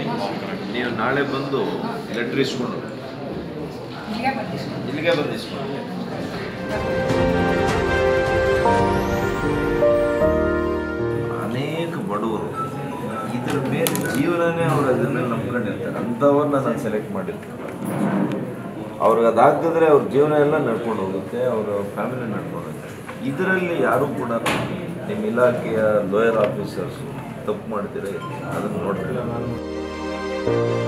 ನೀವು ನಾಳೆ ಬಂದು ಲೆಟ್ರ್ ಇಸ್ಕೊಂಡು ಇಲ್ಲಿಗೆ ಬಂದಿಷ್ಟು ಇಲ್ಲಿಗೆ ಬಂದು ಇಸ್ಕೊಂಡು ಅನೇಕ ಬಡವರು ಇದ್ರ ಮೇಲೆ ಜೀವನನೇ ಅವ್ರು ಅದ್ರ ಮೇಲೆ ನಂಬ್ಕೊಂಡಿರ್ತಾರೆ ಅಂಥವ್ರನ್ನ ನಾನು ಸೆಲೆಕ್ಟ್ ಮಾಡಿರ್ತೀನಿ ಅವ್ರಿಗೆ ಅದಾಗದಿದ್ರೆ ಅವ್ರ ಜೀವನ ಎಲ್ಲ ನಡ್ಕೊಂಡು ಹೋಗುತ್ತೆ ಅವರ ಫ್ಯಾಮಿಲಿ ನಡ್ಕೊಂಡು ಹೋಗುತ್ತೆ ಇದರಲ್ಲಿ ಯಾರೂ ಕೂಡ ನಿಮ್ಮ ಇಲಾಖೆಯ ಲೋಯರ್ ಆಫೀಸರ್ಸು ತಪ್ಪು ಮಾಡ್ತೀರ ಅದನ್ನು ನೋಡ್ತೀರ